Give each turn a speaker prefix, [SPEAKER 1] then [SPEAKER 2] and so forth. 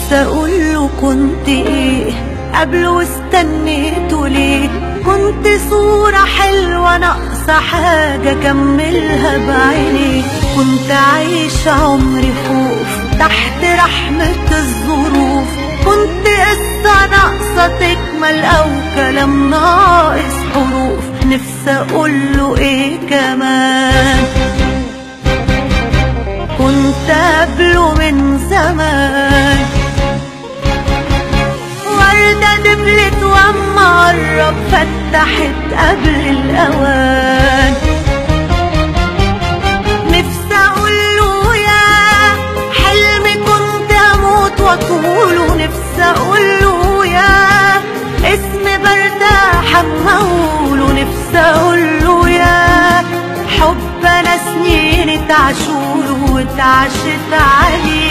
[SPEAKER 1] نفسي اقوله كنت ايه قبل واستنيته ليه كنت صورة حلوة ناقصة حاجة كملها بعيني كنت عايشة عمري خوف تحت رحمة الظروف كنت قصة ناقصة تكمل أو كلام ناقص حروف نفسي أقوله إيه كمان كنت قبله من زمان وردة دبلت واما قرب فتحت قبل الأوان نفسي أقوله يا حلمي كنت أموت وأطوله نفسي أقوله يا اسم برتاح أما أقوله نفسي أقوله يا حب أنا سنين اتعشوله واتعشت عليه